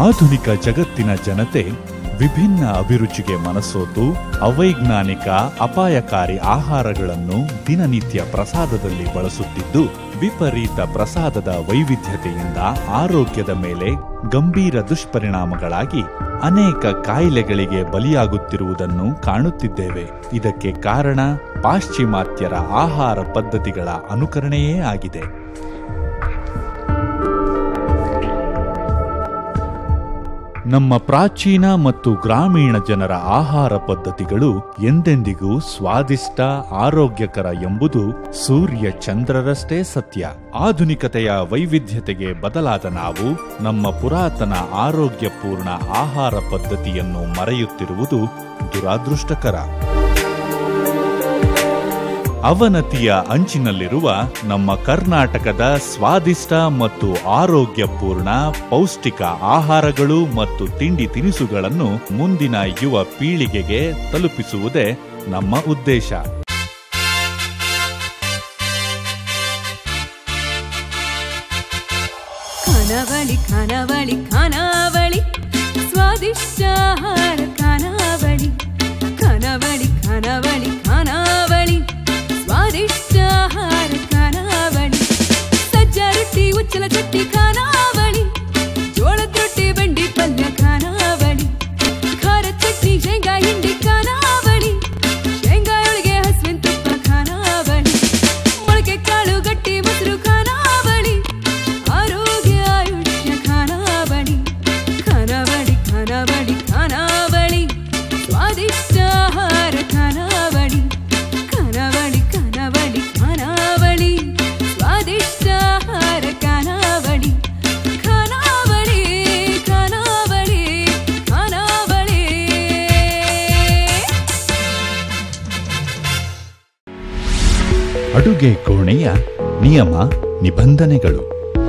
ಆಧುನಿಕ ಜಗತ್ತಿನ ಜನತೆ ವಿಭಿನ್ನ ಅಭಿರುಚಿಗೆ ಮನಸೋತು ಅವೈಜ್ಞಾನಿಕ ಅಪಾಯಕಾರಿ ಆಹಾರಗಳನ್ನು ದಿನನಿತ್ಯ ಪ್ರಸಾದದಲ್ಲಿ ಬಳಸುತ್ತಿದ್ದು ವಿಪರೀತ ಪ್ರಸಾದದ ವೈವಿಧ್ಯತೆಯಿಂದ ಆರೋಗ್ಯದ ಮೇಲೆ ಗಂಭೀರ ದುಷ್ಪರಿಣಾಮಗಳಾಗಿ ಅನೇಕ ಕಾಯಿಲೆಗಳಿಗೆ ಬಲಿಯಾಗುತ್ತಿರುವುದನ್ನು ಕಾಣುತ್ತಿದ್ದೇವೆ ಇದಕ್ಕೆ ಕಾರಣ ಪಾಶ್ಚಿಮಾತ್ಯರ ಆಹಾರ ಪದ್ಧತಿಗಳ ಅನುಕರಣೆಯೇ ಆಗಿದೆ ನಮ್ಮ ಪ್ರಾಚೀನ ಮತ್ತು ಗ್ರಾಮೀಣ ಜನರ ಆಹಾರ ಪದ್ಧತಿಗಳು ಎಂದೆಂದಿಗೂ ಸ್ವಾದಿಷ್ಟ ಆರೋಗ್ಯಕರ ಎಂಬುದು ಸೂರ್ಯ ಚಂದ್ರರಷ್ಟೇ ಸತ್ಯ ಆಧುನಿಕತೆಯ ವೈವಿಧ್ಯತೆಗೆ ಬದಲಾದ ನಾವು ನಮ್ಮ ಪುರಾತನ ಆರೋಗ್ಯಪೂರ್ಣ ಆಹಾರ ಪದ್ಧತಿಯನ್ನು ಮರೆಯುತ್ತಿರುವುದು ದುರಾದೃಷ್ಟಕರ ಅವನತಿಯ ಅಂಚಿನಲ್ಲಿರುವ ನಮ್ಮ ಕರ್ನಾಟಕದ ಸ್ವಾದಿಷ್ಟ ಮತ್ತು ಆರೋಗ್ಯಪೂರ್ಣ ಪೌಷ್ಟಿಕ ಆಹಾರಗಳು ಮತ್ತು ತಿಂಡಿ ತಿನಿಸುಗಳನ್ನು ಮುಂದಿನ ಯುವ ಪೀಳಿಗೆಗೆ ತಲುಪಿಸುವುದೇ ನಮ್ಮ ಉದ್ದೇಶ ಖಾನಾವಳಿ ಖಾನಾವಳಿ ಖಾನಾವಳಿ ಸ್ವಾದಿಷ್ಟಾಹಾರ ಖಾನಾವಳಿ ಖಾನಾವಳಿ ಖಾನಾವಳಿ ಖಾನಾವಳಿ ಸ್ವಾದಿಷ್ಟಾಹಾರ ಖಾನಾವಳಿ ಸಜ್ಜ ರೊಟ್ಟಿ ಉಚ್ಚಲ ಚಟ್ನಿ ಖಾನಾವಳಿ ಜೋಳದ ರೊಟ್ಟಿ ಬಂಡಿ ಪಲ್ಯ ಖಾನಾವಳಿ ಖಾರ ಚಟ್ನಿ ಶೇಂಗಾ ಹಿಂಡಿ ಖಾನಾವಳಿ ಶೇಂಗಾ ಒಳಗೆ ಹಸುವಿನ ತುಪ್ಪ ಖಾನಾವಳಿ ಮೊಳಕೆ ಕಾಳು ಗಟ್ಟಿ ಮೊಸರು ಖಾನಾವಳಿ ಆರೋಗ್ಯ ಆಯುಷ್ಯ ಖಾನಾವಳಿ ಖಾನಾವಳಿ ಖಾನಾವಳಿ ಖಾನಾವಳಿ ಸ್ವಾದಿಷ್ಟ ಆಹಾರ ಖಾನಾವಳಿ ಖಾನಾವಳಿ ಖಾನಾವಳಿ ಖಾನಾವಳಿ ಸ್ವಾದಿಷ್ಟ ಆಹಾರ ಖಾನಾವಳಿ ಖಾನಾವಳಿ ಖಾನಾವಳಿ ಖಾನಾವಳಿ ಅಡುಗೆ ಕೋಣೆಯ ನಿಯಮ ನಿಬಂಧನೆಗಳು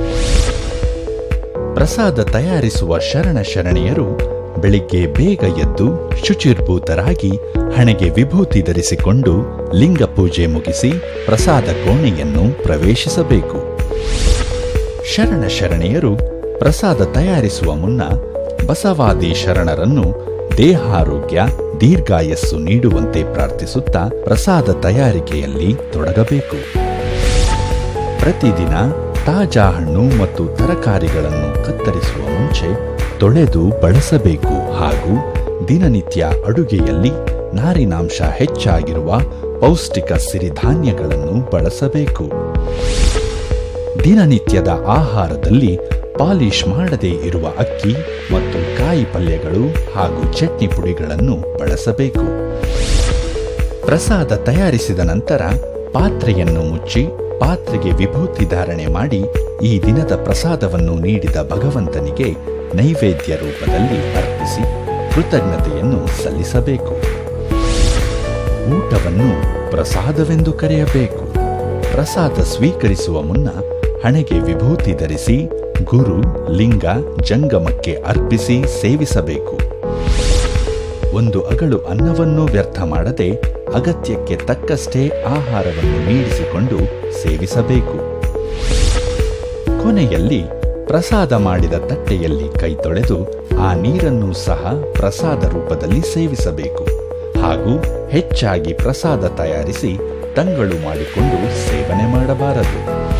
ಪ್ರಸಾದ ತಯಾರಿಸುವ ಶರಣ ಶರಣೆಯರು ಬೆಳಿಗ್ಗೆ ಬೇಗ ಎದ್ದು ಶುಚಿರ್ಭೂತರಾಗಿ ಹಣೆಗೆ ವಿಭೂತಿ ಧರಿಸಿಕೊಂಡು ಲಿಂಗ ಪೂಜೆ ಮುಗಿಸಿ ಪ್ರಸಾದ ಕೋಣೆಯನ್ನು ಪ್ರವೇಶಿಸಬೇಕು ಶರಣ ಶರಣೆಯರು ಪ್ರಸಾದ ತಯಾರಿಸುವ ಮುನ್ನ ಬಸವಾದಿ ಶರಣರನ್ನು ದೇಹಾರೋಗ್ಯ ದೀರ್ಘಾಯಸ್ಸು ನೀಡುವಂತೆ ಪ್ರಾರ್ಥಿಸುತ್ತಾ ಪ್ರಸಾದ ತಯಾರಿಕೆಯಲ್ಲಿ ತೊಡಗಬೇಕು ಪ್ರತಿದಿನ ತಾಜಾ ಹಣ್ಣು ಮತ್ತು ತರಕಾರಿಗಳನ್ನು ಕತ್ತರಿಸುವ ಮುಂಚೆ ತೊಳೆದು ಬಳಸಬೇಕು ಹಾಗೂ ದಿನನಿತ್ಯ ಅಡುಗೆಯಲ್ಲಿ ನಾರಿನಾಂಶ ಹೆಚ್ಚಾಗಿರುವ ಪೌಷ್ಟಿಕ ಸಿರಿಧಾನ್ಯಗಳನ್ನು ಬಳಸಬೇಕು ದಿನನಿತ್ಯದ ಆಹಾರದಲ್ಲಿ ಪಾಲಿಶ್ ಮಾಡದೇ ಇರುವ ಅಕ್ಕಿ ಮತ್ತು ಕಾಯಿ ಪಲ್ಯಗಳು ಹಾಗೂ ಚಟ್ನಿ ಪುಡಿಗಳನ್ನು ಬಳಸಬೇಕು ಪ್ರಸಾದ ತಯಾರಿಸಿದ ನಂತರ ಪಾತ್ರೆಯನ್ನು ಮುಚ್ಚಿ ಪಾತ್ರೆಗೆ ವಿಭೂತಿ ಧಾರಣೆ ಮಾಡಿ ಈ ದಿನದ ಪ್ರಸಾದವನ್ನು ನೀಡಿದ ಭಗವಂತನಿಗೆ ನೈವೇದ್ಯ ರೂಪದಲ್ಲಿ ಅರ್ಪಿಸಿ ಕೃತಜ್ಞತೆಯನ್ನು ಸಲ್ಲಿಸಬೇಕು ಊಟವನ್ನು ಪ್ರಸಾದವೆಂದು ಕರೆಯಬೇಕು ಪ್ರಸಾದ ಸ್ವೀಕರಿಸುವ ಮುನ್ನ ಹಣೆಗೆ ವಿಭೂತಿ ಧರಿಸಿ ಗುರು ಲಿಂಗ ಜಂಗಮಕ್ಕೆ ಅರ್ಪಿಸಿ ಸೇವಿಸಬೇಕು ಒಂದು ಅಗಳು ಅನ್ನವನ್ನು ವ್ಯರ್ಥ ಮಾಡದೆ ಅಗತ್ಯಕ್ಕೆ ತಕ್ಕಷ್ಟೇ ಆಹಾರವನ್ನು ನೀಡಿಸಿಕೊಂಡು ಸೇವಿಸಬೇಕು ಕೊನೆಯಲ್ಲಿ ಪ್ರಸಾದ ಮಾಡಿದ ತಟ್ಟೆಯಲ್ಲಿ ಕೈ ತೊಳೆದು ಆ ನೀರನ್ನು ಸಹ ಪ್ರಸಾದ ರೂಪದಲ್ಲಿ ಸೇವಿಸಬೇಕು ಹಾಗೂ ಹೆಚ್ಚಾಗಿ ಪ್ರಸಾದ ತಯಾರಿಸಿ ತಂಗಳು ಮಾಡಿಕೊಂಡು ಸೇವನೆ ಮಾಡಬಾರದು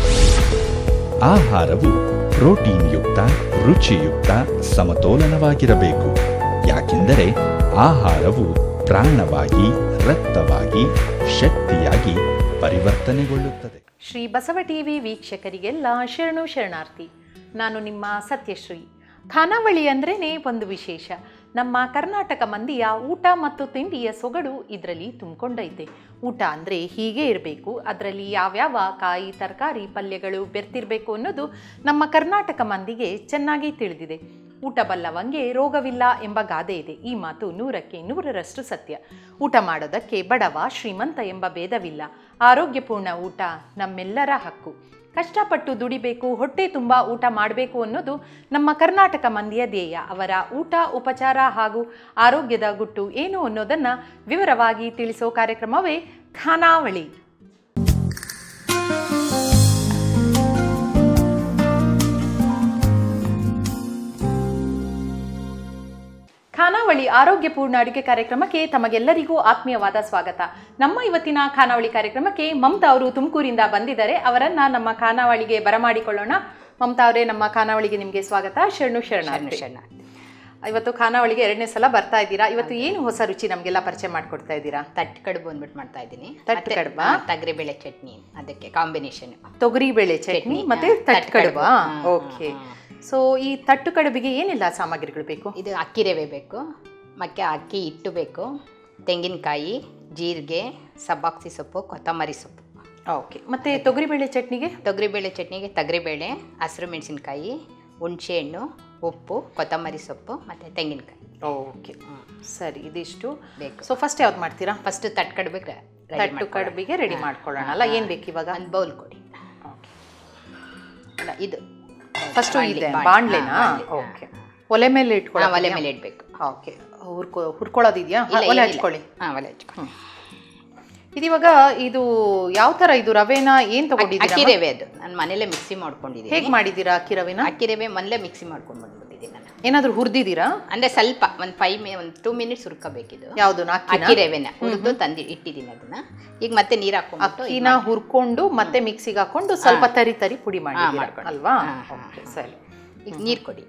ಆಹಾರವು ಪ್ರೋಟೀನ್ ಯುಕ್ತ ರುಚಿಯುಕ್ತ ಸಮತೋಲನವಾಗಿರಬೇಕು ಯಾಕೆಂದರೆ ಆಹಾರವು ಪ್ರಾಣವಾಗಿ ರಕ್ತವಾಗಿ ಶಕ್ತಿಯಾಗಿ ಪರಿವರ್ತನೆಗೊಳ್ಳುತ್ತದೆ ಶ್ರೀ ಬಸವ ಟಿವಿ ವೀಕ್ಷಕರಿಗೆಲ್ಲ ಶರಣು ಶರಣಾರ್ಥಿ ನಾನು ನಿಮ್ಮ ಸತ್ಯಶ್ರೀ ಖಾನಾವಳಿ ಅಂದ್ರೇ ಒಂದು ವಿಶೇಷ ನಮ್ಮ ಕರ್ನಾಟಕ ಮಂದಿಯ ಊಟ ಮತ್ತು ತಿಂಡಿಯ ಸೊಗಡು ಇದರಲ್ಲಿ ತುಂಬಿಕೊಂಡೈತೆ ಊಟ ಅಂದರೆ ಹೀಗೆ ಇರಬೇಕು ಅದರಲ್ಲಿ ಯಾವ್ಯಾವ ಕಾಯಿ ತರಕಾರಿ ಪಲ್ಯಗಳು ಬೆರ್ತಿರಬೇಕು ಅನ್ನೋದು ನಮ್ಮ ಕರ್ನಾಟಕ ಮಂದಿಗೆ ಚೆನ್ನಾಗಿ ತಿಳಿದಿದೆ ಊಟ ಬಲ್ಲವಂಗೆ ರೋಗವಿಲ್ಲ ಎಂಬ ಗಾದೆ ಇದೆ ಈ ಮಾತು ನೂರಕ್ಕೆ ನೂರರಷ್ಟು ಸತ್ಯ ಊಟ ಮಾಡೋದಕ್ಕೆ ಬಡವ ಶ್ರೀಮಂತ ಎಂಬ ಭೇದವಿಲ್ಲ ಆರೋಗ್ಯಪೂರ್ಣ ಊಟ ನಮ್ಮೆಲ್ಲರ ಹಕ್ಕು ಕಷ್ಟಪಟ್ಟು ದುಡಿಬೇಕು ಹೊಟ್ಟೆ ತುಂಬ ಊಟ ಮಾಡಬೇಕು ಅನ್ನೋದು ನಮ್ಮ ಕರ್ನಾಟಕ ಮಂದಿಯ ಧ್ಯೇಯ ಅವರ ಊಟ ಉಪಚಾರ ಹಾಗೂ ಆರೋಗ್ಯದ ಗುಟ್ಟು ಏನು ಅನ್ನೋದನ್ನು ವಿವರವಾಗಿ ತಿಳಿಸೋ ಕಾರ್ಯಕ್ರಮವೇ ಖಾನಾವಳಿ ಖಾನಾವಳಿ ಆರೋಗ್ಯಪೂರ್ಣ ಅಡುಗೆ ಕಾರ್ಯಕ್ರಮಕ್ಕೆ ತಮಗೆಲ್ಲರಿಗೂ ಆತ್ಮೀಯವಾದ ಸ್ವಾಗತ ನಮ್ಮ ಇವತ್ತಿನ ಖಾನಾವಳಿ ಕಾರ್ಯಕ್ರಮಕ್ಕೆ ಮಮತಾ ಅವರು ತುಮಕೂರಿಂದ ಬಂದಿದ್ದಾರೆ ಅವರನ್ನ ನಮ್ಮ ಖಾನಾವಳಿಗೆ ಬರಮಾಡಿಕೊಳ್ಳೋಣ ಮಮತಾ ಅವರೇ ನಮ್ಮ ಖಾನಾವಳಿಗೆ ನಿಮಗೆ ಸ್ವಾಗತ ಶರಣು ಶರಣ ಶರಣ ಇವತ್ತು ಖಾನಾವಳಿಗೆ ಎರಡನೇ ಸಲ ಬರ್ತಾ ಇದ್ದೀರಾ ಇವತ್ತು ಏನು ಹೊಸ ರುಚಿ ನಮಗೆಲ್ಲ ಪರಿಚಯ ಮಾಡ್ಕೊಡ್ತಾ ಇದ್ದೀರಾ ತಟ್ಟು ಕಡುಬು ಅಂದ್ಬಿಟ್ಟು ಮಾಡ್ತಾ ಇದ್ದೀನಿ ತಟ್ಟು ಕಡುಬಾ? ತಗರಿಬೇಳೆ ಚಟ್ನಿ ಅದಕ್ಕೆ ಕಾಂಬಿನೇಷನ್ ತೊಗರಿ ಬೇಳೆ ಚಟ್ನಿ ಚಟ್ನಿ, ಮತ್ತೆ ಹಾ, ತಟ್ಟು ತಟ್ಟು ಕಡುಬ ಕಡುಬು. ಹಾ, ಓಕೆ ಹಾ. ಸೊ ಈ ತಟ್ಟು ಕಡುಬಿಗೆ ಏನೆಲ್ಲ ಸಾಮಗ್ರಿಗಳು ಬೇಕು ಇದು ಅಕ್ಕಿ ರವೆ ಬೇಕು ಮತ್ತೆ ಅಕ್ಕಿ ಹಿಟ್ಟು ಬೇಕು ತೆಂಗಿನಕಾಯಿ ಜೀರಿಗೆ ಸಬ್ಬಾಕ್ಸಿ ಸೊಪ್ಪು ಕೊತ್ತಂಬರಿ ಸೊಪ್ಪು ಓಕೆ ಮತ್ತೆ ತೊಗರಿ ಬೇಳೆ ಚಟ್ನಿಗೆ ತೊಗರಿಬೇಳೆ ಚಟ್ನಿಗೆ ತೊಗರಿಬೇಳೆ ಹಸಿರು ಮೆಣಸಿನ್ಕಾಯಿ ಹುಣಸೆಹಣ್ಣು ಉಪ್ಪು ಕೊತ್ತಂಬರಿ ಸೊಪ್ಪು ಮತ್ತು ತೆಂಗಿನಕಾಯಿ ಓಕೆ ಸರಿ ಇದಿಷ್ಟು ಬೇಕು ಸೊ ಫಸ್ಟ್ ಯಾವ್ದು ಮಾಡ್ತೀರಾ ಫಸ್ಟ್ ತಟ್ಟು ಕಡುಬಿಗೆ ತಟ್ಟು ಕಡುಬಿಗೆ ರೆಡಿ ಮಾಡ್ಕೊಳ್ಳೋಣ ಅಲ್ಲ ಏನು ಬೇಕು ಇವಾಗ ಒಂದು ಬೌಲ್ ಕೊಡಿ ಅಲ್ಲ, ಇದು ಫಸ್ಟು ಬಾಣ್ಲಿ, ಇದೆ ಬಾಣ್ಲಿ. ಬಾಣ್ಲೆನಾ ಹಾ, ಬಾಣ್ಲಿ, ಹಾ. ಓಕೆ ಒಲೆ ಮೇಲೆ ಹಾ, ಇಟ್ಕೊಳ್ಳೋ ಒಲೆ ಮೇಲೆ ಇಡಬೇಕು ಓಕೆ ಹುರ್ಕೊ ಹುರ್ಕೊಳ್ಳೋದಿದೆಯಾ ಇಲ್ಲ, ಒಲೆ ಇಲ್ಲ. ಹಚ್ಕೊಳ್ಳಿ ಹಾಂ ಒಲೆ ಹಚ್ಕೊಳ್ಳಿ ಇದಿವಾಗ ಇದು ಯಾವ ಥರ ಇದು ರವೆನ ಏನು ಅಕ್ಕಿ ತಗೊಂಡಿದ್ದೀರಾ ರವೆ ಅದು ನಾನು ಮನೇಲೆ ಮಿಕ್ಸಿ ಮಾಡ್ಕೊಂಡಿದ್ದೀನಿ ಹೇಗೆ ಮಾಡಿದ್ದೀರಾ ಅಕ್ಕಿ ರವೆನ ಅಕ್ಕಿ ರವೆ ಮನೇಲೆ ಮಿಕ್ಸಿ ಮಾಡ್ಕೊಂಡು ಬಂದ್ಬಿಟ್ಟಿದ್ದೀನಿ ನಾನು ಏನಾದರೂ ಹುರಿದಿದ್ದೀರಾ ಅಂದ್ರೆ ಸ್ವಲ್ಪ ಒಂದು ಫೈವ್ ಮಿ ಒಂದು ಟೂ ಮಿನಿಟ್ಸ್ ಹುರ್ಕೋಬೇಕಿದು ಯಾವುದು ಅಕ್ಕಿನ ಅಕ್ಕಿ ರವೆನ ಹುರಿದು ತಂದು ಇಟ್ಟಿದ್ದೀನಿ ಅದನ್ನ ಈಗ ಮತ್ತೆ ನೀರು ಹಾಕೊಂಡ್ಬಿಟ್ಟು ಅಕ್ಕಿನ ಹುರ್ಕೊಂಡು ಮತ್ತೆ ಮಿಕ್ಸಿಗೆ ಹಾಕೊಂಡು ಸ್ವಲ್ಪ ತರಿ ತರಿ ಪುಡಿ ಮಾಡಿದ್ದೀರಾ ಮಾಡ್ಕೊಂಡು. ಅಲ್ವಾ ಹಾ, ಹಾ, ಓಕೆ ಸರಿ ಈಗ ನೀರು ಕೊಡಿ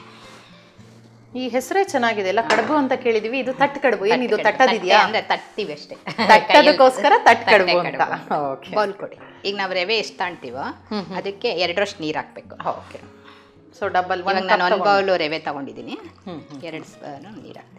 ಈ ಹೆಸರೇ ಚೆನ್ನಾಗಿದೆ ಎಲ್ಲ ಕಡುಬು ಅಂತ ಕೇಳಿದೀವಿ ಇದು ತಟ್ಟು ಕಡುಬು ಏನಿದು ತಟ್ಟೆ- ತಟ್ಟದಿದೆಯಾ ಅಂದ್ರೆ ತಟ್ತೀವಿ ಅಷ್ಟೇ ತಟ್ಟೋದಕ್ಕೋಸ್ಕರ ತಟ್ಟು ಕಡುಬು ತಟ್ಟೆ ಅಂತ ಕಡುಬು. ಓಕೆ ಬೌಲ್ ಕೊಡಿ ಈಗ ನಾವು ರವೆ ಎಷ್ಟು ತಾಣ್ತೀವೋ ಅದಕ್ಕೆ ಎರಡರಷ್ಟು ನೀರು ಹಾಕ್ಬೇಕು ಓಕೆ ಸೊ ಡಬಲ್ ಇವಾಗ ಒನ್ ನಾನು ಒಂದು ಬೌಲ್ ರವೆ ತಗೊಂಡಿದ್ದೀನಿ ಎರಡು ಸ್ಪೂನು ನೀರು ಹಾಕ್ತೀನಿ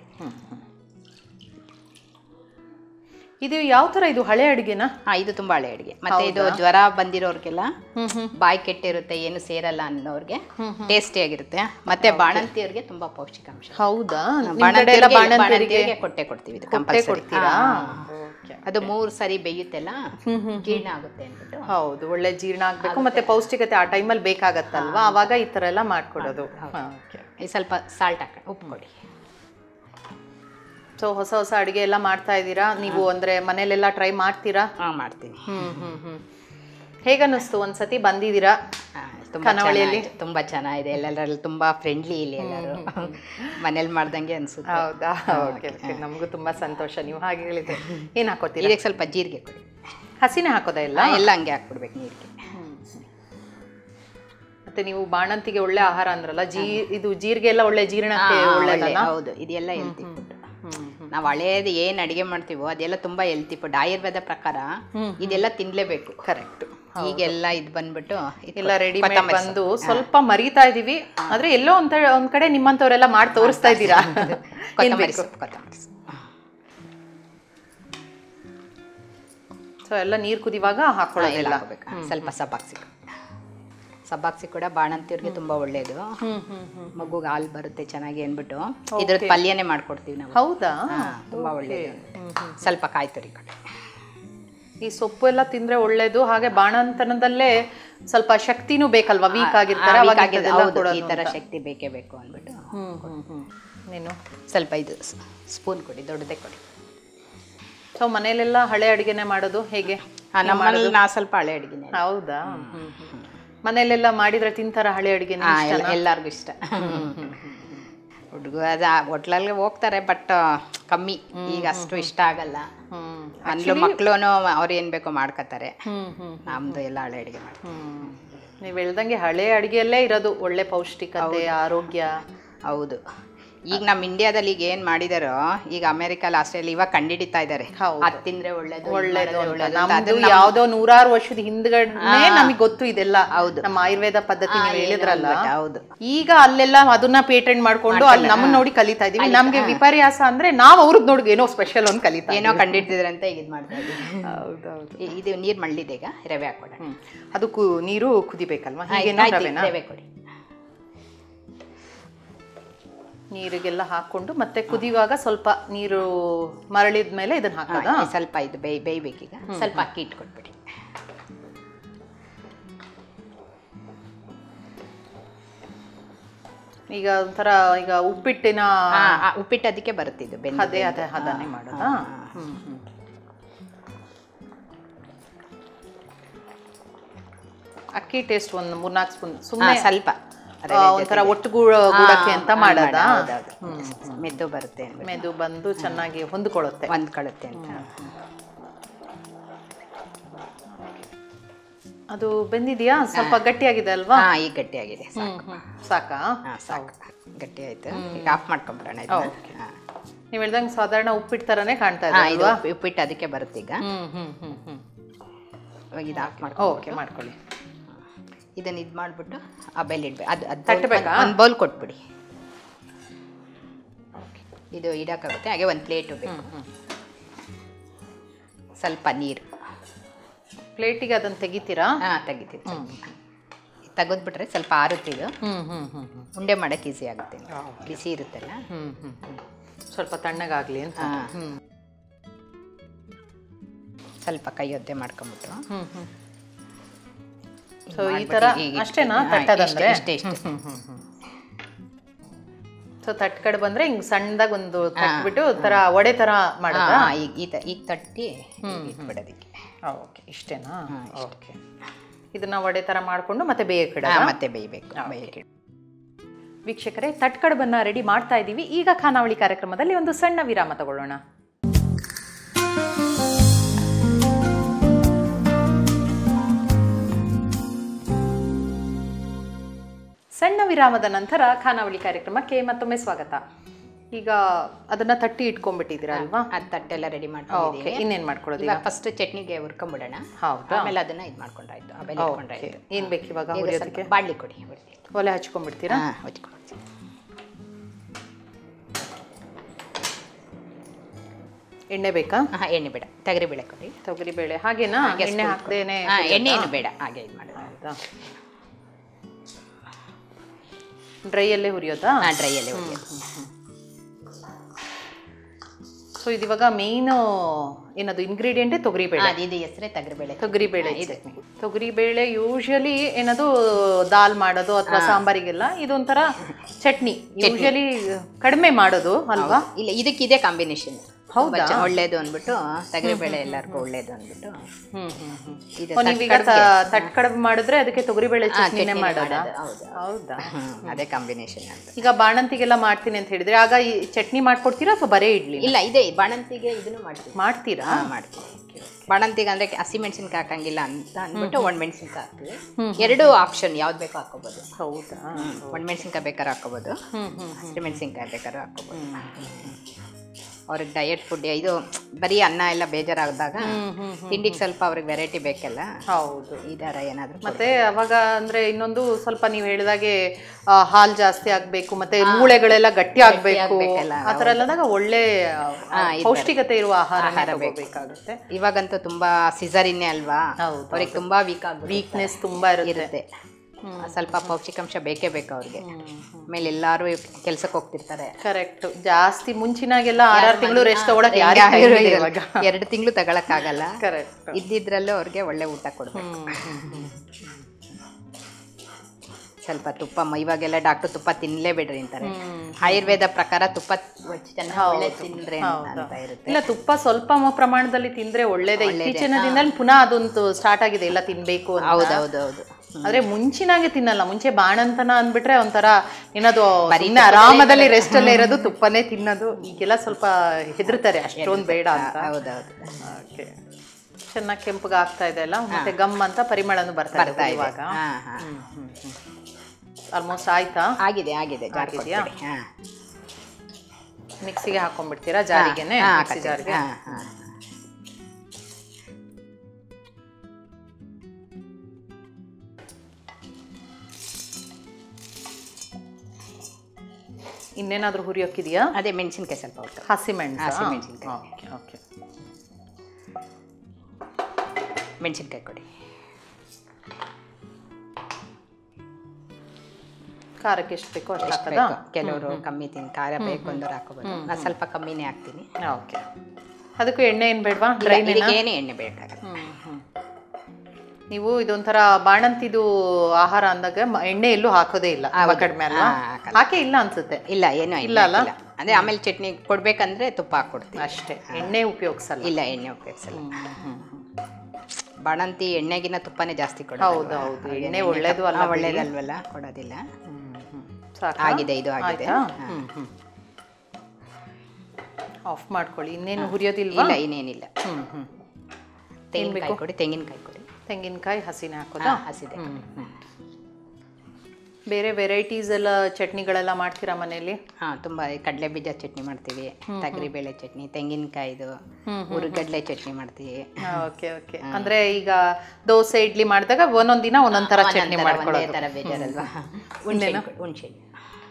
ಇದು ಯಾವ ತರ ಇದು ಹಳೆ ಅಡುಗೆನಾ ಹಾ ಇದು ತುಂಬಾ ಹಳೆ ಅಡುಗೆ ಮತ್ತೆ ಇದು ಜ್ವರ ಬಂದಿರೋರ್ಗೆಲ್ಲ ಬಾಯಿ ಕೆಟ್ಟಿರುತ್ತೆ ಏನು ಸೇರಲ್ಲ ಅನ್ನೋರ್ಗೆ ಟೇಸ್ಟಿ ಆಗಿರುತ್ತೆ ಮತ್ತೆ ಬಾಣಂತಿಯವ್ರಿಗೆ ತುಂಬಾ ಪೌಷ್ಟಿಕಾಂಶ ಹೌದಾ ನಿಮ್ ಕಡೆ ಎಲ್ಲ ಬಾಣಂತಿಯರಿಗೆ ಬಾಣಂತಿಯರಿಗೆ ಬಾಣಂತಿಯರಿಗೆ ಕೊಟ್ಟೆ ಕೊಡ್ತೀವಿ ಇದು ಕೊಟ್ಟೆ compulsory. ಕೊಡ್ತೀರಾ ಹಾ. Okay. ಅದು ಮೂರು ಸರಿ ಬೇಯುತ್ತೆಲ್ಲ ಜೀರ್ಣ ಆಗುತ್ತೆ ಅಂದ್ಬಿಟ್ಟು ಹೌದು ಒಳ್ಳೆ ಜೀರ್ಣ ಆಗ್ಬೇಕು ಮತ್ತೆ ಪೌಷ್ಟಿಕತೆ ಆ ಟೈಮಲ್ಲಿ ಬೇಕಾಗತ್ತಲ್ವಾ ಅವಾಗ ಈ ತರ ಎಲ್ಲ ಮಾಡ್ಕೊಡೋದು ಓಕೆ ಇದು ಸ್ವಲ್ಪ ಸಾಲ್ಟ್ ಹಾಕಿ ಉಪ್ಪು ಕೊಡಿ ಸೊ ಹೊಸ ಹೊಸ ಅಡುಗೆ ಎಲ್ಲ ಮಾಡ್ತಾ ಇದ್ದೀರಾ ನೀವು ಅಂದ್ರೆ ಮನೇಲೆಲ್ಲ ಟ್ರೈ ಮಾಡ್ತೀರಾ ಹಾ ಮಾಡ್ತೀನಿ ಹ್ಮ್ ಹ್ಮ್ ಹ್ಮ್ ಹೇಗನ್ನಿಸ್ತು ಒಂದ್ಸತಿ ಬಂದಿದ್ದೀರಾ ಹಾ, ತುಂಬಾ ಖಾನಾವಳಿಯಲ್ಲಿ? ಚೆನ್ನಾಗಿದೆ. ತುಂಬಾ ಚೆನ್ನಾಗಿದೆ ಎಲ್ಲರಲ್ಲಿ ತುಂಬಾ ಫ್ರೆಂಡ್ಲಿ ಇಲ್ಲಿ ಎಲ್ಲರೂ ಮನೇಲಿ ಮಾಡ್ದಂಗೆ ಅನ್ಸುತ್ತೆ ಹೌದಾ ಓಕೆ ಓಕೆ ನಮಗೂ ತುಂಬಾ ಸಂತೋಷ ನೀವು ಹಾಗೆ ಹೇಳಿದ್ರೆ ಏನ್ ಹಾಕೋತೀರಾ ಇದಕ್ಕೆ ಸ್ವಲ್ಪ ಜೀರಿಗೆ ಕೊಡಿ ಹಸಿನೇ ಹಾಕೋದಾ ಎಲ್ಲ ಹಾ, ಎಲ್ಲ ಹಂಗೆ ಹಾಕ್ಬಿಡ್ಬೇಕು ನೀರಿಗೆ ಮತ್ತೆ ನೀವು ಬಾಣಂತಿಗೆ ಒಳ್ಳೆ ಆಹಾರ ಅಂದ್ರಲ್ಲ ಜೀ ಇದು ಜೀರಿಗೆ ಎಲ್ಲ ಒಳ್ಳೆ ಜೀರ್ಣಕ್ಕೆ ಒಳ್ಳೆದಲ್ಲ ಹೌದು ಇದೆಲ್ಲ ಹೆಲ್ತಿ ಫುಡ್ ನಾವು ಹಳೇದು ಏನು ಅಡಿಗೆ ಮಾಡ್ತೀವೋ ಅದೆಲ್ಲ ತುಂಬಾ ಹೆಲ್ತಿ ಫುಡ್ ಆಯುರ್ವೇದ ಪ್ರಕಾರ ಇದೆಲ್ಲ ತಿನ್ಲೇಬೇಕು ಕರೆಕ್ಟ್ ಈಗೆಲ್ಲ ಇದು ಬಂದ್ಬಿಟ್ಟು ಇದ್ ಎಲ್ಲ ರೆಡಿ ಕೊತ್ತಂಬರಿ ಬಂದು ಸ್ವಲ್ಪ ಮರಿತಾ ಇದೀವಿ ಆದ್ರೆ ಎಲ್ಲೋ ಒಂದ್ ಒಂದ್ ಕಡೆ ನಿಮ್ಮಂತವ್ರೆಲ್ಲ ಮಾಡಿ ತೋರಿಸ್ತಾ ಇದ್ದೀರಾ ಸೊಪ್ಪು, ಏನ್ ಕೊತ್ತಂಬರಿ ಬೇಕು ಸೊಪ್ಪು ಕೊತ್ತಂಬರಿ ಸೊಪ್ಪು ಸೊ ಎಲ್ಲ ನೀರ್ ಕುದಿವಾಗ ಎಲ್ಲ ಹಾಕೊಳ್ಳೋದಿಲ್ಲ ಹಾಕ್ಬೇಕು ಸ್ವಲ್ಪ ಸಬ್ಬಾಕ್ಸಿ ಸಬ್ಬಾಕ್ಸಿ ಕೂಡ ಬಾಣಂತಿಯವ್ರಿಗೆ ತುಂಬಾ ಒಳ್ಳೇದು ಹ್ಮ್ ಹ್ಮ್ ಹ್ಮ್ ಮಗುಗೆ ಹಾಲು ಬರುತ್ತೆ ಚೆನ್ನಾಗಿ ಅಂದ್ಬಿಟ್ಟು ಇದ್ರದ್ದು ಪಲ್ಯನೇ ಮಾಡ್ಕೊಡ್ತೀವಿ ನಾವು ಹೌದಾ ಹಾ, ತುಂಬಾ ಒಳ್ಳೇದು ಸ್ವಲ್ಪ ಕಾಯಿ ತುರಿ ಕೊಡಿ ಈ ಸೊಪ್ಪು ಎಲ್ಲ ತಿಂದ್ರೆ ಒಳ್ಳೇದು ಹಾಗೆ ಬಾಣಂತನದಲ್ಲೇ ಸ್ವಲ್ಪ ಶಕ್ತಿನೂ ಬೇಕಲ್ವಾ ವೀಕ್ ಆಗಿರ್ತಾರೆ ಆ, ಅವಾಗ weak ಆಗಿದ್ರೆ ಇಂಥದ್ದೆಲ್ಲ ಹೌದು, ಈ ಕೊಡೋದು ತರ ಅಂತ. ಶಕ್ತಿ ಬೇಕೇ ಬೇಕು ಅಂದ್ಬಿಟ್ಟು ಹ್ಮ್ ಹ್ಮ್ ಹ್ಮ್ ನೀನು ಸ್ವಲ್ಪ ಇದು ಸ್ಪೂನ್ ಕೊಡಿ ದೊಡ್ಡದೇ ಕೊಡಿ ಸೊ ಮನೇಲೆಲ್ಲ ಹಳೆ ಅಡಿಗೆನೆ ಮಾಡೋದು ಹೇಗೆ ಆ, ನಮ್ಮಲ್ಲಿ ನಾ ಸ್ವಲ್ಪ ಹಳೆ ಅಡುಗೆನೆ ಹೌದಾ ಹ್ಮ್ ಹ್ಮ್. ಮನೇಲೆಲ್ಲ ಮಾಡಿದ್ರೆ ತಿಂತಾರ ಹಳೆ ಅಡಿಗೆ ಎಲ್ಲರಿಗೂ ಇಷ್ಟ ಹುಡುಗ ಅದ ಹೋಟ್ಲಲ್ಲಿ ಹೋಗ್ತಾರೆ ಬಟ್ ಕಮ್ಮಿ ಈಗ ಅಷ್ಟು ಇಷ್ಟ ಆಗಲ್ಲ ಹ್ಮ್ ಮನ್ಲು ಮಕ್ಳು ಅವ್ರು ಏನ್ ಬೇಕೋ ಮಾಡ್ಕೋತಾರೆ ಹ್ಮ್ ಹ್ಮ್ ನಮ್ದು ಎಲ್ಲ ಹಳೆ ಅಡುಗೆ ಮಾಡ್ತೀವಿ ಹ್ಮ್ ನೀವು ಹೇಳ್ದಂಗೆ ಹಳೆ ಅಡಿಗೆಯಲ್ಲೇ ಇರೋದು ಒಳ್ಳೆ ಪೌಷ್ಟಿಕತೆ ಆರೋಗ್ಯ ಹೌದು ಈಗ ನಮ್ಮ ಇಂಡಿಯಾದಲ್ಲಿ ಈಗ ಏನ್ ಮಾಡಿದಾರೋ ಈಗ ಅಮೆರಿಕ ಆಸ್ಟ್ರೇಲಿಯಾ ಇವಾಗ ಕಂಡಿಡಿತಾ ಇದ್ದಾರೆ ಹೌದು. ಅದ್ ತಿಂದ್ರೆ ಒಳ್ಳೇದು ಒಳ್ಳೇದು ಅಂತ. ಒಳ್ಳೇದು ನಮ್ದು ಯಾವ್ದೋ ನೂರಾರು ವರ್ಷದ ಹಿಂದ್ಗಡೆ ನಮಗೆ ಗೊತ್ತು ಇದೆಲ್ಲ ಹೌದು. ನಮ್ಮ ಆಯುರ್ವೇದ ಪದ್ಧತಿ ನೀವು ಹೇಳಿದ್ರಲ್ಲ ಹೌದು ಈಗ ಅಲ್ಲೆಲ್ಲ ಅದನ್ನ ಪೇಟೆಂಟ್ ಮಾಡ್ಕೊಂಡು ಅಲ್ಲಿ ನಮ್ಮನ್ನ ನೋಡಿ ಕಲಿತಾ ಇದೀವಿ ನಮ್ಗೆ ವಿಪರ್ಯಾಸ ಅಂದ್ರೆ ನಾವ್ ಅವ್ರದ್ ನೋಡಿ ಏನೋ ಸ್ಪೆಷಲ್ ಒಂದು ಕಲಿತಾ ಏನೋ ಕಂಡಿಡ್ತಿದ್ರೆ ಅಂತ ಈಗ ಇದು ಮಾಡ್ತಾ ಇದ್ದೀವಿ ಹೌದೌದು ಇ- ಇದು ನೀರು ಮಳ್ಳಿದೆ ಈಗ ರವೆ ಹಾಕೊಡ ಹ್ಮ್ ಅದು ಕು ನೀರು ಕುದಿಬೇಕಲ್ವಾ ಹೀಗೇನೋ ರವೆನಾ? ರವೆ ಕೊಡಿ ನೀರಿಗೆಲ್ಲ ಹಾಕೊಂಡು ಮತ್ತೆ ಕುದಿಯುವಾಗ ಸ್ವಲ್ಪ ನೀರು ಮರಳಿದ ಮೇಲೆ ಇದನ್ನ ಹಾಕೋದಾ ಹಾ, ಸ್ವಲ್ಪ ಇದು ಬೇಯ್ ಬೇಯ್ಬೇಕೀಗ ಸ್ವಲ್ಪ ಅಕ್ಕಿ ಇಟ್ಕೊಟ್ಬಿಡಿ ಈಗ ಒಂಥರ ಈಗ ಉಪ್ಪಿಟ್ಟಿನ ಹಾ, ಆ, ಉಪ್ಪಿಟ್ಟು ಅದಕ್ಕೆ ಬರುತ್ತೆ ಇದು ಬೆಂದು ಅದೇ ಬೆಂದು. ಅದೇ ಹದನೆ ಮಾಡೋದಾ ಹ್ಮ್ ಹ್ಮ್ ಅಕ್ಕಿ ಟೇಸ್ಟ್ ಒಂದು ಮೂರ್ನಾಲ್ಕು ಸ್ಪೂನ್ ಹಾ, ಸುಮ್ಮನೆ ಸ್ವಲ್ಪ ಆ, ಒಂಥರ ಒಟ್ಟುಗೂಡಕ್ಕೆ ಅಂತ ಮಾಡದ ಮೆದ್ದು ಬರುತ್ತೆ ಅಂದ್ಬಿಟ್ಟು. ಮೆದು ಬಂದು ಚೆನ್ನಾಗಿ ಹೊಂದ್ಕೊಳ್ಳುತ್ತೆ ಹೊಂದ್ಕೊಳ್ಳುತ್ತೆ ಅಂತ ಅದು ಬೆಂದಿದ್ಯಾ ಸ್ವಲ್ಪ ಗಟ್ಟಿಯಾಗಿದೆ ಅಲ್ವಾ ಹಾ ಈಗ ಗಟ್ಟಿಯಾಗಿದೆ ಹ್ಮ್, ಹ್ಮ್. ಸಾಕಾ ಹಾ ಸಾಕು ಗಟ್ಟಿ ಆಯ್ತು ಈಗ ಆಫ್ ಮಾಡ್ಕೊಂಬಿಡೋಣ ಇದನ್ನ. ಹಾ. ನೀವ್ ಹೇಳ್ದಂಗೆ ಸಾಧಾರಣ ಉಪ್ಪಿಟ್ಟು ತರನೇ ಕಾಣ್ತಾ ಹಾ ಇದೆ ಇದು ಅಲ್ವಾ ಉಪ್ಪು- ಉಪ್ಪಿಟ್ಟು ಅದಕ್ಕೆ ಬರುತ್ತೆ ಈಗ ಹ್ಮ್ ಹ್ಮ್ ಹ್ಮ್ ಹ್ಮ್ ಇವಾಗ ಇದು ಆಫ್ ಮಾಡ್ಕೊ ಓಕೆ ಮಾಡ್ಕೊಳ್ಳಿ ಇದನ್ನ ಇದು ಮಾಡ್ಬಿಟ್ಟು ಆ ಬೆಲ್ ಇಡ್ಬೇಕು ಅದು ಅದು ತಟ್ಟಬೇಕಾ? ಒಂದು ಬೌಲ್ ಕೊಟ್ಬಿಡಿ ಇದು ಇಡಕ್ಕಾಗುತ್ತೆ ಹಾಗೆ ಒಂದು ಪ್ಲೇಟು ಬೇಕು ಸ್ವಲ್ಪ ನೀರು ಪ್ಲೇಟಿಗೆ ಅದನ್ನ ತೆಗಿತೀರಾ ಹಾಂ ತೆಗಿತೀವಿ ತೆಗೆದ್ಬಿಟ್ರೆ ಸ್ವಲ್ಪ ಆರುತ್ತೆ ಇದು ಹ್ಮ್ ಹ್ಮ್ ಹ್ಮ್ ಹ್ಮ್ ಉಂಡೆ ಮಾಡೋಕ್ಕೆ ಈಸಿ ಆಗುತ್ತೆ ಬಿಸಿ ಇರುತ್ತಲ್ಲ ಹ್ಮ್ ಹ್ಮ್ ಹ್ಮ್ ಸ್ವಲ್ಪ ತಣ್ಣಗಾಗ್ಲಿ ಅಂತ ಹಾ. ಹ್ಮ್ ಸ್ವಲ್ಪ ಕೈ ಒದ್ದೆ ಮಾಡ್ಕೊಂಬಿಟ್ಟು ಹ್ಮ್ ಹ್ಮ್ ಸೊ ಈ ತರ ಅಷ್ಟೇನಾ ತಟ್ಟದಂದ್ರೆ ಇಷ್ಟೇ ಇಷ್ಟೇ ಸೊ ತಟ್ ಕಡೆ ಬಂದ್ರೆ ಹಿಂಗ್ ಸಣ್ಣದಾಗ ಒಂದು ತಟ್ಬಿಟ್ಟು ತರ ಒಡೆ ತರ ಮಾಡೋದಾ ಹಾ, ಈಗ ಈ ತ- ಈಗ ತಟ್ಟಿ ಇಟ್ಬಿಡೋದಕ್ಕೆ ಓಕೆ ಇಷ್ಟೇನಾ ಓಕೆ ಇದನ್ನ ಒಡೆ ತರ ಮಾಡ್ಕೊಂಡು ಮತ್ತೆ ಬೇಯಕ್ಕೆ ಹಾ, ಇಡೋದಾ? ಮತ್ತೆ ಬೇಯಬೇಕು ಬೇಯಕ್ಕೆ ವೀಕ್ಷಕರೇ ತಟ್ಕಡಬನ್ನ ರೆಡಿ ಮಾಡ್ತಾ ಇದ್ದೀವಿ ಈಗ ಖಾನಾವಳಿ ಕಾರ್ಯಕ್ರಮದಲ್ಲಿ ಒಂದು ಸಣ್ಣ ವಿರಾಮ ತಗೊಳ್ಳೋಣ ಸಣ್ಣ ವಿರಾಮದ ನಂತರ ಖಾನಾವಳಿ ಕಾರ್ಯಕ್ರಮಕ್ಕೆ ಮತ್ತೊಮ್ಮೆ ಸ್ವಾಗತ ಈಗ ಅದನ್ನ ತಟ್ಟಿ ಇಟ್ಕೊಂಡ್ಬಿಟ್ಟಿದ್ದೀರಾ ಅಲ್ವಾ ಅದು ತಟ್ಟೆಲ್ಲ ರೆಡಿ ಓಕೆ ಮಾಡ್ಕೊಂಡಿದ್ದೀವಿ ಇನ್ನೇನ್ ಮಾಡ್ಕೊಳ್ಳೋದು ಈಗ ಇವಾಗ ಫಸ್ಟ್ ಚಟ್ನಿಗೆ ಹುರ್ಕೊಂಬಿಡೋಣ ಹೌದಾ ಆಮೇಲೆ ಅದನ್ನ ಇದು ಮಾಡ್ಕೊಂಡ್ರಾಯ್ತು ಆಮೇಲೆ ಓಕೆ ಇಟ್ಕೊಂಡ್ರಾಯ್ತು ಏನ್ ಬೇಕು ಇವಾಗ ಈಗ ಹುರಿಯೋದಕ್ಕೆ ಸ್ವಲ್ಪ ಬಾಡ್ಲಿ ಕೊಡಿ ಹೊಡ್ಲಿ. ಒಲೆ ಹಚ್ಕೊಂಡ್ಬಿಡ್ತೀರಾ ಹಾ ಹೊಚ್ಕೊಂಡು ಎಣ್ಣೆ ಬೇಕಾ ಹಾ ಎಣ್ಣೆ ಬೇಡ ತಗರಿ ಬೇಳೆ ಕೊಡಿ ತೊಗರಿ ಬೇಳೆ ಹಾಗೇನಾ ಎಣ್ಣೆ ಹಾಕ್ದೇನೆ ಹಾ ಎಣ್ಣೆ ಏನು ಬೇಡ ಹಾಗೆ ಇದು ಮಾಡೋದು ಹೌದಾ ಡ್ರೈಯಲ್ಲೇ ಹುರಿಯೋದಾ ಹಾ ಡ್ರೈಯಲ್ಲೇ ಹೊಡಿಯೋದು ಸೊ ಇದಿವಾಗ ಮೇನ್ ಏನದು ಇಂಗ್ರೀಡಿಯೆಂಟೇ ತೊಗರಿ ಬೇಳೆ ಹಾ, ಇದು ಹೆಸರೇ ತಗರಿ ಬೇಳೆ ತೊಗರಿ ಬೇಳೆ ಚಟ್ನಿ ತೊಗರಿ ಬೇಳೆ ಯೂಶಲಿ ಏನದು ದಾಲ್ ಮಾಡೋದು ಅಥವಾ ಸಾಂಬಾರಿಗೆಲ್ಲ ಇದೊಂಥರ ಚಟ್ನಿ ಯೂಶಲಿ ಕಡಿಮೆ ಮಾಡೋದು ಅಲ್ವಾ ಇಲ್ಲ ಇದಕ್ಕೆ ಇದೇ ಕಾಂಬಿನೇಷನ್ ಹೌದಾ? ಒಳ್ಳೇದು ಅಂದ್ಬಿಟ್ಟು ತಗರಿ ಬೇಳೆ ಎಲ್ಲರಿಗೂ ಒಳ್ಳೇದು ಅಂದ್ಬಿಟ್ಟು ಹ್ಮ್ ಹ್ಮ್ ಹ್ಮ್ ಇದು ಓ, ನೀವೀಗ ತಟ್ ಕಡುಬು ಮಾಡಿದ್ರೆ ಅದಕ್ಕೆ ತೊಗರಿ ಬೇಳೆ ಚಟ್ನಿನೇ ಚಟ್ನಿನೇ ಮಾಡೋದಾ ಮಾಡೋದು, ಹೌದು. ಹೌದಾ ಹ್ಮ್, ಅದೇ ಕಾಂಬಿನೇಷನ್ ಅಂತ ಈಗ ಬಾಣಂತಿಗೆಲ್ಲ ಮಾಡ್ತೀನಿ ಅಂತ ಹೇಳಿದ್ರೆ ಆಗ ಈ ಚಟ್ನಿ ಮಾಡ್ಕೊಡ್ತೀರಾ ಅಥವಾ ಬರೇ ಇಡ್ಲಿ ಇಲ್ಲ ಇದೆ ಬಾಣಂತಿಗೆ ಇದನ್ನು ಮಾಡ್ತೀವಿ ಮಾಡ್ತೀರಾ ಹಾ ಮಾಡ್ತೀವಿ ಬಾಣಂತಿಗೆ ಅಂದ್ರೆ ಹಸಿ ಮೆಣಸಿನ್ಕಾಯಿ ಹಾಕಂಗಿಲ್ಲ ಅಂತ ಅಂದ್ಬಿಟ್ಟು ಒಣ ಮೆಣಸಿನ್ಕಾಯಿ ಹಾಕ್ತೀವಿ ಎರಡು ಆಪ್ಷನ್ ಯಾವ್ದು ಬೇಕೋ ಹಾಕೋಬೋದು ಹೌದಾ ಒಣ ಮೆಣಸಿನ್ಕಾಯಿ ಬೇಕಾದ್ರೆ ಹಾಕೋಬೋದು ಹ್ಮ್ ಹ್ಮ್ ಹಸಿ ಮೆಣಸಿನ್ಕಾಯಿ ಬೇಕಾದ್ರೆ ಹಾಕೋಬೋದು ಅವ್ರಿಗೆ ಡಯಟ್ ಫುಡ್ ಇದು ಬರೀ ಅನ್ನ ಎಲ್ಲ ಬೇಜಾರಾದಾಗ ತಿಂಡಿಗೆ ಸ್ವಲ್ಪ ಅವ್ರಿಗೆ ವೆರೈಟಿ ಬೇಕಲ್ಲ ಹೌದು ಈ ಥರ ಏನಾದರೂ ಮತ್ತೆ ಅವಾಗ ಅಂದ್ರೆ ಇನ್ನೊಂದು ಸ್ವಲ್ಪ ನೀವು ಹೇಳಿದಾಗೆ ಆ, ಹಾಲ್ ಜಾಸ್ತಿ ಆಗ್ಬೇಕು ಮತ್ತೆ ಮೂಳೆಗಳೆಲ್ಲ ಗಟ್ಟಿ ಆಗ್ಬೇಕು ಆಗ್ಬೇಕಲ್ಲ, ಆ ಥರ ಎಲ್ಲದಾಗ ಒಳ್ಳೆ ಆ, ಪೌಷ್ಟಿಕತೆ ಇರುವ ಆಹಾರ ಬೇಕಾಗುತ್ತೆ ಇವಾಗಂತೂ ತುಂಬಾ ಸಿಸರಿನ್ನೇ ಅಲ್ವಾ ಹೌದು, ಅವ್ರಿಗೆ ತುಂಬಾ ವೀಕ್ ಆಗಿ ವೀಕ್ನೆಸ್ ತುಂಬಾ ಇರುತ್ತೆ ಇರುತ್ತೆ ಸ್ವಲ್ಪ ಪೌಷ್ಟಿಕಾಂಶ ಬೇಕೇ ಬೇಕು ಅವ್ರಿಗೆ ಆಮೇಲೆ ಎಲ್ಲಾರು ಕೆಲ್ಸಕ್ಕೆ ಹೋಗ್ತಿರ್ತಾರೆ ಕರೆಕ್ಟ್ ಜಾಸ್ತಿ ಮುಂಚಿನಾಗೆಲ್ಲ ಆರಾರು ತಿಂಗಳು ರೆಸ್ಟ್ ತಗೊಳಕ್ ಯಾರು ಇವಾಗ ಎರಡು ತಿಂಗಳು ತಗೊಳಕ್ಕಾಗಲ್ಲ ಕರೆಕ್ಟ್ ಇದ್ದಿದ್ರಲ್ಲೂ ಅವ್ರಿಗೆ ಒಳ್ಳೆ ಊಟ ಕೊಡ್ಬೇಕು ಸ್ವಲ್ಪ ತುಪ್ಪ ಮ- ಇವಾಗೆಲ್ಲ ಡಾಕ್ಟರ್ ತುಪ್ಪ ತಿನ್ಲೇಬೇಡ್ರಿ ಅಂತಾರೆ ಆಯುರ್ವೇದ ಪ್ರಕಾರ ತುಪ್ಪ ಚೆನ್ನಾಗಿ ಒಳ್ಳೆ ತಿನ್ರಿ ಅಂತ ಅಂತ ಇರುತ್ತೆ ಇಲ್ಲ ತುಪ್ಪ ಸ್ವಲ್ಪ ಮ- ಪ್ರಮಾಣದಲ್ಲಿ ತಿಂದ್ರೆ ಒಳ್ಳೇದೇ ಇತ್ತೀಚಿನ ದಿನದಲ್ಲಿ ಪುನಃ ಅದೊಂದು ಸ್ಟಾರ್ಟ್ ಆಗಿದೆ ಎಲ್ಲ ತಿನ್ಬೇಕು ಅಂತ ಹೌದೌದೌದು ಆದ್ರೆ ಮುಂಚಿನಾಗೆ ತಿನ್ನಲ್ಲ ಮುಂಚೆ ಬಾಣಂತನ ಅಂದ್ಬಿಟ್ರೆ ಒಂಥರ ಏನದು ಇನ್ನ ಆರಾಮದಲ್ಲಿ ರೆಸ್ಟ್ ಅಲ್ಲೇ ಇರೋದು ತುಪ್ಪನೇ ತಿನ್ನೋದು ಈಗೆಲ್ಲ ಸ್ವಲ್ಪ ಹೆದರ್ತಾರೆ ಅಷ್ಟೊಂದು ಬೇಡ ಅಂತ ಹೌದೌದು ಓಕೆ ಚೆನ್ನಾಗಿ ಕೆಂಪಗೆ ಆಗ್ತಾ ಇದೆ ಅಲ್ಲ ಮತ್ತೆ ಗಮ್ ಅಂತ ಪರಿಮಳನು ಬರ್ತಾ ಇದೆ ಇವಾಗ ಹಾ ಹಾ ಆಲ್ಮೋಸ್ಟ್ ಆಯ್ತಾ ಆಗಿದೆ ಆಗಿದೆ ಜಾರ್ ಆಗಿದ್ಯಾ? ಕೊಟ್ಬಿಡಿ. ಹಾ ಮಿಕ್ಸಿಗೆ ಹಾಕೊಂಡ್ಬಿಡ್ತೀರಾ ಜಾರಿಗೆನೆ ಹಾ, ಮಿಕ್ಸಿ ಹಾಕತ್ತೆ. ಜಾರಿಗೆ ಹಾ, ಹಾ. ಇನ್ನೇನಾದ್ರೂ ಹುರಿಯೋಕ್ಕಿದೆಯಾ ಅದೇ ಮೆಣಸಿನ್ಕಾಯಿ ಸ್ವಲ್ಪ ಹೊತ್ತು ಹಸಿಮೆಣಸು ಹಸಿಮೆಣಸಿನ್ಕಾಯಿ. ಓಕೆ ಓಕೆ ಮೆಣಸಿನ್ಕಾಯಿ ಕೊಡಿ ಖಾರಕ್ಕೆ ಎಷ್ಟು ಬೇಕೋ ಅಷ್ಟು ಎಷ್ಟು ಹಾಕದಾ ಬೇಕು ಕೆಲವರು ಕಮ್ಮಿ ತಿನ್ ಖಾರ ಬೇಕು ಅಂದವ್ರು ಹಾಕೋಬೋದು ನಾನು ಸ್ವಲ್ಪ ಕಮ್ಮಿನೇ ಹಾಕ್ತೀನಿ ಓಕೆ ಅದಕ್ಕೂ ಎಣ್ಣೆ ಏನು ಬೇಡವಾ ಡ್ರೈ ಇದಕ್ಕೇನು ಎಣ್ಣೆ ಬೇಕಾಗಲ್ಲ ನೀವು ಇದೊಂಥರ ಬಾಣಂತಿದು ಆಹಾರ ಅಂದಾಗ ಮ- ಎಣ್ಣೆ ಎಲ್ಲೂ ಹಾಕೋದೇ ಇಲ್ಲ ಕಡಿಮೆ ಅಲ್ವಾ ಹಾ, ಹಾಕಲ್ಲ. ಹಾಕೇ ಇಲ್ಲ ಅನ್ಸುತ್ತೆ ಇಲ್ಲ ಏನೂ ಇಲ್ಲ ಅಲ್ಲ? ಇಲ್ಲ ಅದೇ ಆಮೇಲೆ ಚಟ್ನಿ ಕೊಡ್ಬೇಕಂದ್ರೆ ತುಪ್ಪ ಹಾಕ್ಕೊಡ್ತೀನಿ ಅಷ್ಟೇ ಎಣ್ಣೆ ಉಪಯೋಗಿಸಲ್ಲ ಇಲ್ಲ ಎಣ್ಣೆ ಉಪಯೋಗಿಸಲ್ಲ ಬಾಣಂತಿ ಎಣ್ಣೆಗಿನ ತುಪ್ಪನೇ ಜಾಸ್ತಿ ಕೊಡ ಹೌದು ಹೌದು ಎಣ್ಣೆ ಒಳ್ಳೇದು ಅಲ್ಲ ಬಿಡಿ. ಒಳ್ಳೇದಲ್ವಲ್ಲ ಕೊಡೋದಿಲ್ಲ ಸಾಕಾ? ಆಗಿದೆ ಇದು ಆಗಿದೆ ಆಯ್ತಾ? ಹಾ. ಹ್ಮ್, ಹ್ಮ್. ಆಫ್ ಮಾಡ್ಕೊಳ್ಳಿ ಇನ್ನೇನು ಹುರಿಯೋದಿಲ್ವಾ ಇಲ್ಲ ಇನ್ನೇನಿಲ್ಲ ಹ್ಮ್ ಹ್ಮ್ ತೆಂಗಿನಕಾಯಿ ಕೊಡಿ ತೆಂಗಿನಕಾಯಿ ಕೊಡಿ ತೆಂಗಿನಕಾಯಿ ಹಸಿನೇ ಹಾಕೋದಾ ಹಾ, ಹಸಿದೆ ಹ್ಮ್, ಹ್ಮ್. ಬೇರೆ ವೆರೈಟೀಸ್ ಎಲ್ಲ ಚಟ್ನಿಗಳೆಲ್ಲ ಮಾಡ್ತೀರಾ ಮನೇಲಿ ಹಾ ತುಂಬಾ ಕಡಲೆ ಬೀಜ ಚಟ್ನಿ ಮಾಡ್ತೀವಿ ಬೇಳೆ ಚಟ್ನಿ ತೆಂಗಿನಕಾಯಿದು ಹುರುಗಡ್ಲೆ ಚಟ್ನಿ ಮಾಡ್ತೀವಿ ಓಕೆ ಓಕೆ ಅಂದ್ರೆ ಈಗ ದೋಸೆ ಇಡ್ಲಿ ಮಾಡಿದಾಗ ಒಂದೊಂದ್ ದಿನ ಒಂದೊಂದ್ ತರ ಚಟ್ನಿ ಒಂದೊಂದ್ ಥರ, ಒಂದೇ ಮಾಡ್ಕೊಳ್ಳೋದು ಥರ ಬೇಜಾರಲ್ವಾ ಹುಣ್ಸೆ ಹಣ್ಣು ಕೊಡಿ, ಹುಣ್ಸೆ ಹಣ್ಣು.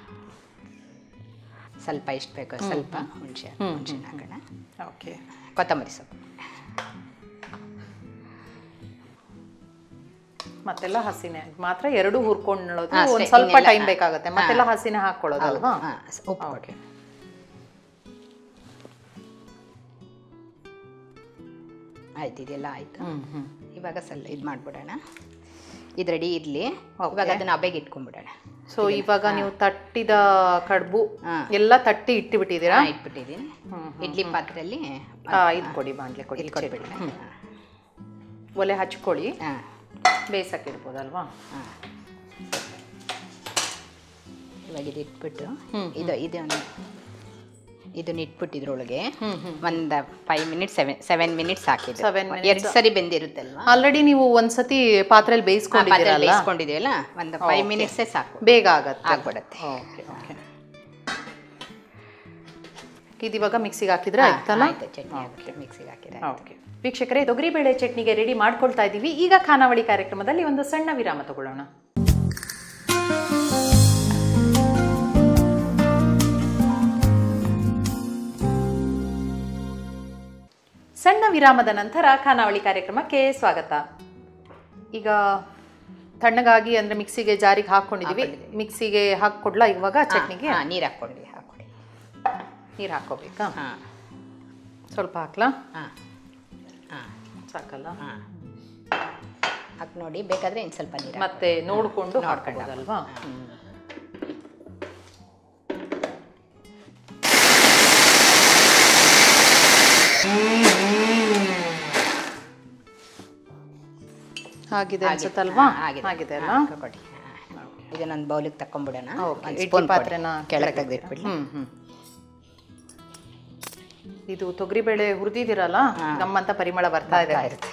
ಸ್ವಲ್ಪ ಇಷ್ಟು ಬೇಕು ಸ್ವಲ್ಪ ಹುಣಸೆ ಹುಣಸೆ ಹಾಕೋಣ ಓಕೆ ಕೊತ್ತಂಬರಿ ಸೊಪ್ಪು ಮತ್ತೆಲ್ಲ ಹಸಿನೇ ಮಾತ್ರ ಎರಡು ಹುರ್ಕೊಳ್ಳೋದು ಹಾ, ಒಂದ್ ಅಷ್ಟೇ, ಸ್ವಲ್ಪ ಇನ್ನೆಲ್ಲ, ಟೈಮ್ ಹಾ. ಬೇಕಾಗುತ್ತೆ ಮತ್ತೆಲ್ಲ ಹಸಿನೇ ಹಾಕೊಳ್ಳೋದಲ್ವಾ ಹಾ, ಸ- ಉಪ್ಪು ಕೊಡಿ ಆಯ್ತು ಇದೆಲ್ಲ ಆಯ್ತು ಹ್ಮ್ ಹ್ಮ್ ಇವಾಗ ಸ್ವಲ್ಪ ಇದು ಮಾಡ್ಬಿಡೋಣ ಇದು ರೆಡಿ ಇರಲಿ ಇವಾಗ ಅದನ್ನ ಹಬೆಗೆ ಇಟ್ಕೊಂಡ್ಬಿಡೋಣ ಸೊ ಇವಾಗ ನೀವು ತಟ್ಟಿದ ಕಡುಬು ಹಾ. ಎಲ್ಲ ತಟ್ಟಿ ಇಟ್ಟಿಬಿಟ್ಟಿದ್ದೀರಾ ಹಾ, ಇಟ್ಬಿಟ್ಟಿದ್ದೀನಿ ಇಡ್ಲಿ ಪಾತ್ರೆಯಲ್ಲಿ ಹಾ ಇದು ಕೊಡಿ ಬಾಂಡ್ಲೆ ಕೊಡಿ ಇಟ್ಕೊಟ್ಬಿಡಿ ಒಲೆ ಹಚ್ಕೊಳ್ಳಿ ಹಾಂ ಬೇಯಿಸಕ್ಕೆ ಇಡ್ಬೋದಲ್ವಾ ಹಾಂ ಇವಾಗ ಇದು ಇಟ್ಬಿಟ್ಟು ಇದು ಇದನ್ನು ಇದನ್ನ ಇಟ್ಬಿಟ್ಟು ಇದ್ರೊಳಗೆ ಒಂದು five minutes seven seven minutes ಹಾಕಿದ್ದು Seven minutes. ಎರಡು ಸರಿ ಬೆಂದಿರುತ್ತಲ್ವಾ ಆಲ್ರೆಡಿ ನೀವು ಒಂದ್ಸತಿ ಪಾತ್ರೆಯಲ್ಲಿ ಬೇಯಿಸ್ಕೊಂಡಿದ್ದೀರಲ್ಲ ಬೇಯಿಸ್ಕೊಂಡಿದ್ದೀವಲ್ಲ ಒಂದು ಫೈವ್ ಮಿನಿಟ್ಸೇ ಸಾಕು ಬೇಗ ಆಗತ್ತೆ ಆಗ್ಬಿಡತ್ತೆ ಓಕೆ ಓಕೆ ಇದಿವಾಗ ಮಿಕ್ಸಿಗೆ ಹಾಕಿದ್ರೆ ಆಯ್ತಲ್ಲ ಆಯ್ತು ಚಟ್ನಿ ಹಾಕಿ ಮಿಕ್ಸಿಗೆ ಹಾಕಿದ್ರೆ ಓಕೆ ವೀಕ್ಷಕರೇ ತೊಗರಿಬೇಳೆ ಚಟ್ನಿಗೆ ರೆಡಿ ಮಾಡ್ಕೊಳ್ತಾ ಇದ್ದೀವಿ ಈಗ ಖಾನಾವಳಿ ಕಾರ್ಯಕ್ರಮದಲ್ಲಿ ಒಂದು ಸಣ್ಣ ವಿರಾಮ ತಗೊಳ್ಳೋಣ ಸಣ್ಣ ವಿರಾಮದ ನಂತರ ಖಾನಾವಳಿ ಕಾರ್ಯಕ್ರಮಕ್ಕೆ ಸ್ವಾಗತ ಈಗ ತಣ್ಣಗಾಗಿ ಅಂದ್ರೆ ಮಿಕ್ಸಿಗೆ ಜಾರಿಗೆ ಹಾಕೊಂಡಿದೀವಿ ಮಿಕ್ಸಿಗೆ ಹಾಕೊಡ್ಲಾ ಇವಾಗ ಚಟ್ನಿಗೆ ಹಾಂ ನೀರು ಹಾಕ್ಕೊಂಡ್ವಿ ಹಾಕ್ಕೊಡಿ ನೀರು ಹಾಕೋಬೇಕಾ ಹಾಂ ಸ್ವಲ್ಪ ಹಾಕ್ಲಾ ಹಾಂ ಹಾಂ ಸಾಕಲ್ಲ ಹಾಂ ಹಾಕಿ ನೋಡಿ ಬೇಕಾದರೆ ಇನ್ನು ಸ್ವಲ್ಪ ನೀರು ಮತ್ತೆ ನೋಡ್ಕೊಂಡು ನೋಡ್ಕೊಂಡು ಹಾಕೋದಲ್ವಾ ಆಗಿದೆ ಅನ್ಸುತ್ತಲ್ವಾ ಆಗಿದೆ ಆಗಿದೆ ಅಲ್ಲ ಹಾಂ, ಕೊಡಿ ಇದನ್ನೊಂದು ಬೌಲಿಗೆ ತಕೊಂಡ್ಬಿಡೋಣ Okay, ಒಂದು ಇಡ್ಲಿ ಸ್ಪೂನ್ ಪಾತ್ರೆನ ಕೆಳಗೆ ಕೆಳಗೆ ತೆಗೆದಿಟ್ಬಿಡ್ಲಿ ಹ್ಮ್ ಹ್ಮ್ ಇದು ತೊಗರಿಬೇಳೆ ಹುರಿದಿದ್ದೀರಲ್ಲ ನಮ್ಮಂತ ಪರಿಮಳ ಬರ್ತಾ ಇದೆ ಇರುತ್ತೆ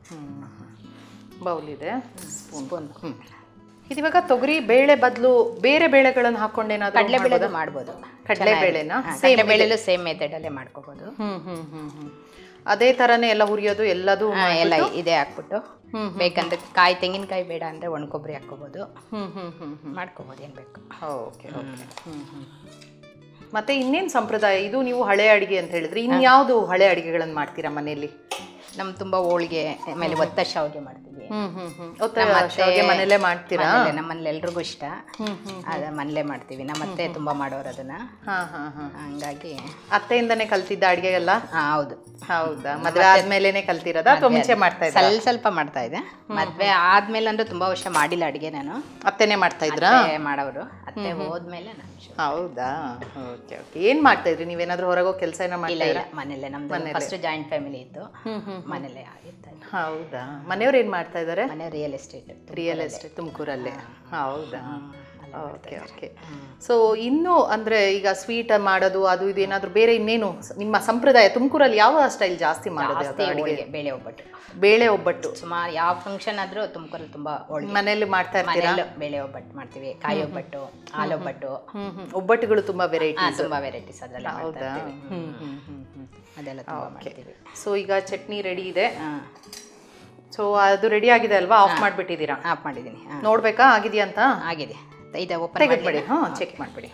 ಬೌಲ್ ಇದೆ ಸ್ಪೂನ್ ಇದಿವಾಗ ತೊಗರಿ ಬೇಳೆ ಬದಲು ಬೇರೆ ಬೇಳೆಗಳನ್ನು ಹಾಕೊಂಡೇನಾದ್ರೂ ಕಡಲೆಬೇಳೆದು ಮಾಡ್ಬೋದು ಕಡಲೆಬೇಳೆನಾ? ಹಾಂ, Same ಕಡಲೆಬೇಳೆಲು ಸೇಮ್ ಮೆಥಡಲ್ಲೇ ಮಾಡ್ಕೋಬೋದು ಹ್ಮ್ ಹ್ಮ್ ಹ್ಮ್ ಹ್ಮ್ ಅದೇ ತರನೇ ಎಲ್ಲ ಹುರಿಯೋದು ಎಲ್ಲದು ಹಾಂ ಎಲ್ಲ ಇದೇ ಹಾಕ್ಬಿಟ್ಟು ಬೇಕಂದ್ರೆ ಕಾಯಿ ತೆಂಗಿನಕಾಯಿ ಬೇಡ ಅಂದರೆ ಒಣ ಕೊಬ್ಬರಿ ಹಾಕ್ಕೋಬೋದು ಹ್ಮ್ ಹ್ಮ್ ಹ್ಮ್ ಹ್ಮ್ ಮಾಡ್ಕೋಬೋದು ಏನು ಬೇಕು ಓಕೆ ಓಕೆ ಹ್ಮ್ ಹ್ಮ್ ಮತ್ತೆ ಇನ್ನೇನ್ ಸಂಪ್ರದಾಯ ಇದು ನೀವು ಹಳೆ ಅಡಿಗೆ ಅಂತ ಹೇಳಿದ್ರೆ ಇನ್ಯಾವುದು ಹಳೆ ಅಡಿಗೆಗಳನ್ನು ಮಾಡ್ತೀರಾ ಮನೆಯಲ್ಲಿ ನಮ್ಮ ತುಂಬ ಹೋಳಿಗೆ ಆಮೇಲೆ ಒತ್ತ ಶಾವಿಗೆ ಮಾಡ್ತೀವಿ ಹ್ಮ್ ಹ್ಮ್ ಹ್ಮ್ ನಮ್ಮ ಅತ್ತೆ- ಶಾವಿಗೆ ಮನೇಲೆ ಮಾಡ್ತೀರಾ ಮನೇಲೆ, ನಮ್ಮನೇಲಿ ಎಲ್ರಿಗೂ ಇಷ್ಟ ಅದ ಮನೇಲೆ ಮಾಡ್ತೀವಿ ನಮ್ಮ ಅತ್ತೆ ತುಂಬ ಮಾಡೋರು ಅದನ್ನ ಹಾ ಹಾ ಹಾ ಹಂಗಾಗಿ ಅತ್ತೆಯಿಂದನೇ ಕಲ್ತಿದ್ದ ಅಡಿಗೆ ಎಲ್ಲ ಹಾ, ಹೌದು ಹೌದಾ ಮದ್ವೆ ಆದ್ಮೇಲೆನೆ ಕಲ್ತಿರೋದಾ ಅಥವಾ ಮುಂಚೆ ಮಾಡ್ತಾ ಇದ್ದ ಸ್ವಲ್ಪ ಸ್ವಲ್ಪ ಮಾಡ್ತಾ ಇದ್ದೆ ಮದ್ವೆ ಆದ್ಮೇಲೆ ಅಂದ್ರೆ ತುಂಬಾ ವರ್ಷ ಮಾಡಿಲ್ಲ ಅಡಿಗೆ ನಾನು ಅತ್ತೆನೇ ಮಾಡ್ತಾ ಇದ್ರಾ ಅತ್ತೆ ಮಾಡೋರು ಅತ್ತೆ ಹೋದ್ಮೇಲೆ ನಾನು ಶುರು- ಹೌದಾ ಓಕೆ ಓಕೆ ಏನ್ ಮಾಡ್ತಾ ಇದ್ರಿ ನೀವೇನಾದ್ರೂ ಹೊರಗೋ ಕೆಲಸ ಏನೋ ಇಲ್ಲ ಮಾಡ್ತಾ ಇಲ್ಲ ಮನೇಲೆ ನಮ್ದು ಫಸ್ಟ್ ಜಾಯಿಂಟ್ ಫ್ಯಾಮಿಲಿ ಇತ್ತು ಮನೇಲೆ ಆಗಿರ್ತಾ ಇತ್ತು ಹೌದಾ ಮನೆಯವ್ರು ಏನ್ ಮಾಡ್ತಾ ಇದ್ದಾರೆ ಮನೆ ರಿಯಲ್ ಎಸ್ಟೇಟ್ ರಿಯಲ್ ಎಸ್ಟೇಟ್ ತುಮಕೂರಲ್ಲೇ ಹೌದಾ ಓಕೆ ಓಕೆ ಸೊ ಇನ್ನು ಅಂದ್ರೆ ಈಗ ಸ್ವೀಟ್ ಮಾಡೋದು ಅದು ಇದು ಏನಾದ್ರು ಬೇರೆ ಇನ್ನೇನು ಸ- ನಿಮ್ಮ ಸಂಪ್ರದಾಯ ತುಮಕೂರಲ್ಲಿ ಯಾವ ಸ್ಟೈಲ್ ಜಾಸ್ತಿ ಮಾಡೋದು ಜಾಸ್ತಿ ಹೋಳಿಗೆ ಬೇಳೆ ಒಬ್ಬಟ್ಟು ಬೇಳೆ ಒಬ್ಬಟ್ಟು ಸುಮಾರು ಯಾವ ಫಂಕ್ಷನ್ ಆದ್ರೂ ತುಮಕೂರಲ್ಲಿ ತುಂಬಾ ಹೋಳಿಗೆ ಮನೇಲಿ ಮಾಡ್ತಾ ಇರ್ತೀರಾ ಮನೆಯಲ್ಲೂ ಬೇಳೆ ಒಬ್ಬಟ್ಟು ಮಾಡ್ತೀವಿ ಕಾಯಿ ಒಬ್ಬಟ್ಟು ಹಾಲು ಒಬ್ಬಟ್ಟು ಹ್ಮ್ ಹ್ಮ್ ಒಬ್ಬಟ್ಟುಗಳು ತುಂಬಾ ವೆರೈಟಿ ಹಾ, ತುಂಬಾ ವೆರೈಟೀಸ್ ಅದೆಲ್ಲ ಮಾಡ್ತಾ ಹೌದಾ ಇರ್ತೀವಿ. ಹ್ಮ್ ಹ್ಮ್ ಹ್ಮ್ ಹ್ಮ್ ಅದೆಲ್ಲ ತುಂಬಾ ಮಾಡ್ತೀವಿ ಸೊ ಈಗ ಚಟ್ನಿ ರೆಡಿ ಇದೆ ಹಾ ಸೊ ಅದು ರೆಡಿ ಆಗಿದೆ ಅಲ್ವಾ ಆಫ್ ಮಾಡ್ಬಿಟ್ಟಿದ್ದೀರಾ ಆಫ್ ಮಾಡಿದ್ದೀನಿ ಹಾ ನೋಡ್ಬೇಕಾ ಆಗಿದೆಯಾ ಅಂತ ಆಗಿದೆ ಇದು ಓಪನ್ ತೆಗೆದ್ಬಿಡಿ ಹಾ ಚೆಕ್ ಮಾಡ್ಬಿಡಿ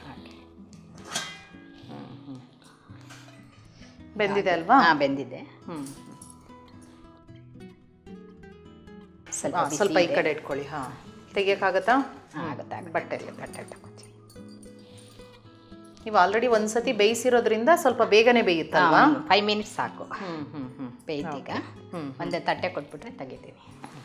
ಬೆಂದಿದೆ ಅಲ್ವಾ ಹಾ ಬೆಂದಿದೆ ಹ್ಮ್ ಸ್ವಲ್ಪ ಹಾ, ಬಿಸಿ ಸ್ವಲ್ಪ ಈ ಇದೆ. ಕಡೆ ಇಟ್ಕೊಳ್ಳಿ ಹಾ ತೆಗಿಯಕ್ಕಾಗತ್ತಾ ಹಾ, ಆಗುತ್ತೆ ಆಗುತ್ತೆ. ಬಟ್ಟೆಯಲ್ಲಿ ಬಟ್ಟೆ ತಗೋತೀನಿ ನೀವು ಆಲ್ರೆಡಿ ಒಂದ್ಸತಿ ಬೇಯಿಸಿರೋದ್ರಿಂದ ಸ್ವಲ್ಪ ಬೇಗನೆ ಬೇಯುತ್ತಲ್ವಾ ಫೈವ್ ಮಿನಿಟ್ಸ್ ಸಾಕು ಹ್ಮ್ ಹ್ಮ್ ಹ್ಮ್ ಬೇಯ್ತೀಗ ಹ್ಮ್. ಒಂದು ತಟ್ಟೆ ಕೊಟ್ಬಿಟ್ರೆ ತೆಗಿತೀನಿ